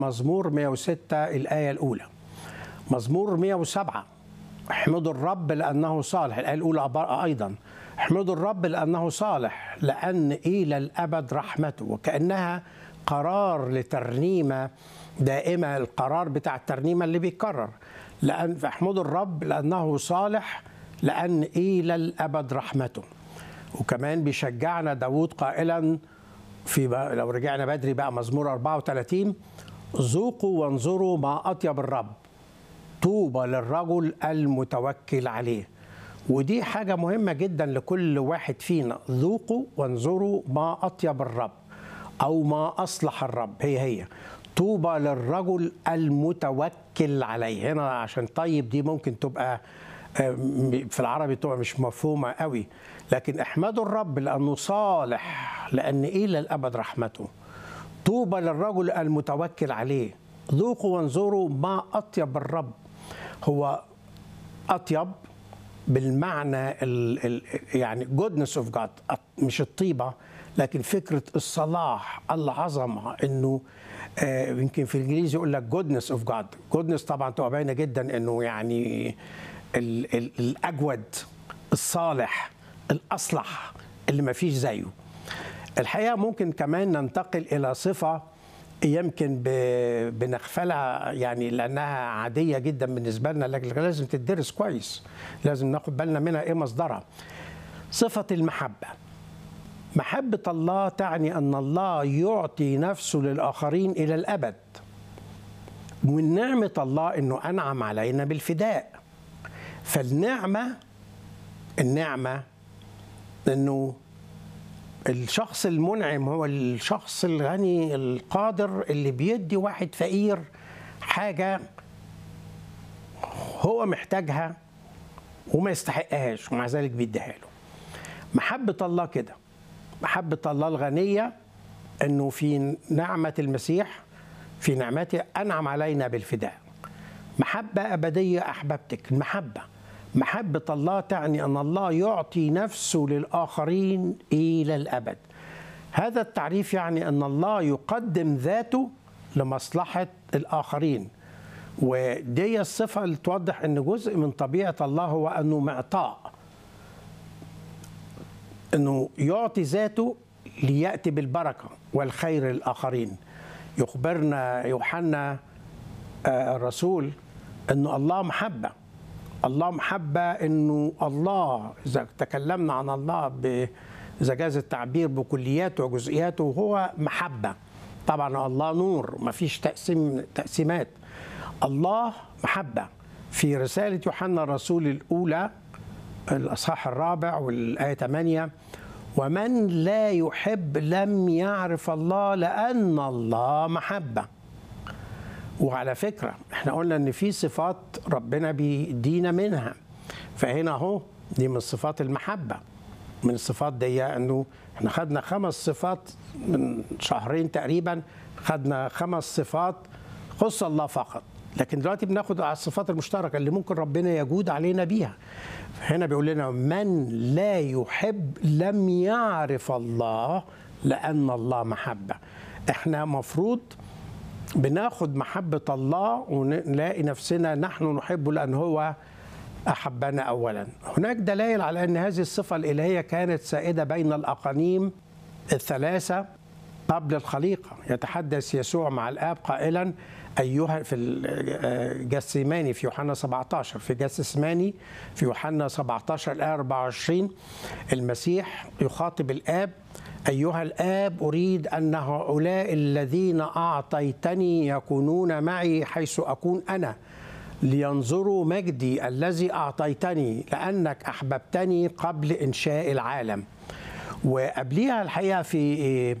مزمور 106 الآية الأولى مزمور 107 احمدوا الرب لأنه صالح الآية الأولى أيضا احمدوا الرب لأنه صالح لأن إلى الأبد رحمته وكأنها قرار لترنيمة دائمة القرار بتاع الترنيمة اللي بيتكرر لأن احمدوا الرب لأنه صالح لأن إلى الأبد رحمته وكمان بيشجعنا داود قائلا في بقى لو رجعنا بدري بقى مزمور 34 ذوقوا وانظروا ما أطيب الرب طوبى للرجل المتوكل عليه ودي حاجة مهمة جدا لكل واحد فينا ذوقوا وانظروا ما أطيب الرب أو ما أصلح الرب هي هي طوبى للرجل المتوكل عليه هنا عشان طيب دي ممكن تبقى في العربي تبقى مش مفهومة قوي لكن احمدوا الرب لأنه صالح لأن إلى الأبد رحمته طوبى للرجل المتوكل عليه ذوقوا وانظروا ما أطيب الرب هو أطيب بالمعنى ال ال يعني goodness of God مش الطيبة لكن فكرة الصلاح العظمة إنه آه يمكن في الإنجليزي يقول لك goodness of God goodness طبعا تبقى باينة جدا إنه يعني ال ال الأجود الصالح الأصلح اللي ما فيش زيه الحقيقة ممكن كمان ننتقل إلى صفة يمكن بنغفلها يعني لانها عاديه جدا بالنسبه لنا لكن لازم تدرس كويس لازم ناخد بالنا منها ايه مصدرها صفه المحبه محبه الله تعني ان الله يعطي نفسه للاخرين الى الابد ومن نعمه الله انه انعم علينا بالفداء فالنعمه النعمه انه الشخص المنعم هو الشخص الغني القادر اللي بيدي واحد فقير حاجة هو محتاجها وما يستحقهاش ومع ذلك بيديها له محبة الله كده محبة الله الغنية انه في نعمة المسيح في نعمته انعم علينا بالفداء محبة أبدية أحببتك المحبة محبة الله تعني أن الله يعطي نفسه للآخرين إلى الأبد هذا التعريف يعني أن الله يقدم ذاته لمصلحة الآخرين ودي الصفة اللي توضح أن جزء من طبيعة الله هو أنه معطاء أنه يعطي ذاته ليأتي بالبركة والخير للآخرين يخبرنا يوحنا الرسول أن الله محبة الله محبة أنه الله إذا تكلمنا عن الله إذا جاز التعبير بكلياته وجزئياته هو محبة طبعا الله نور ما فيش تقسيم تقسيمات الله محبة في رسالة يوحنا الرسول الأولى الأصحاح الرابع والآية 8 ومن لا يحب لم يعرف الله لأن الله محبة وعلى فكرة احنا قلنا ان في صفات ربنا بيدينا منها فهنا اهو دي من صفات المحبة من الصفات دي انه احنا خدنا خمس صفات من شهرين تقريبا خدنا خمس صفات خص الله فقط لكن دلوقتي بناخد على الصفات المشتركة اللي ممكن ربنا يجود علينا بيها هنا بيقول لنا من لا يحب لم يعرف الله لأن الله محبة احنا مفروض بناخد محبة الله ونلاقي نفسنا نحن نحبه لأن هو أحبنا أولا هناك دلائل على أن هذه الصفة الإلهية كانت سائدة بين الأقانيم الثلاثة قبل الخليقة يتحدث يسوع مع الآب قائلا أيها في جسيماني في يوحنا 17 في جسماني في يوحنا 17 الآية 24 المسيح يخاطب الآب أيها الآب أريد أن هؤلاء الذين أعطيتني يكونون معي حيث أكون أنا لينظروا مجدي الذي أعطيتني لأنك أحببتني قبل إنشاء العالم وقبليها الحقيقة في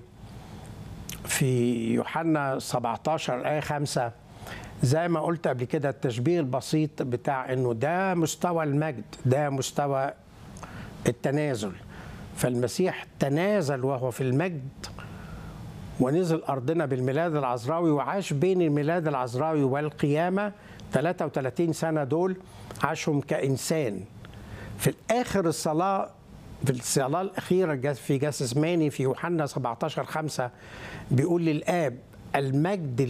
في يوحنا 17 آية 5 زي ما قلت قبل كده التشبيه البسيط بتاع انه ده مستوى المجد ده مستوى التنازل فالمسيح تنازل وهو في المجد ونزل أرضنا بالميلاد العذراوي وعاش بين الميلاد العذراوي والقيامة 33 سنة دول عاشهم كإنسان في الآخر الصلاة في الصلاة الأخيرة في جسماني في يوحنا 17 5 بيقول للآب المجد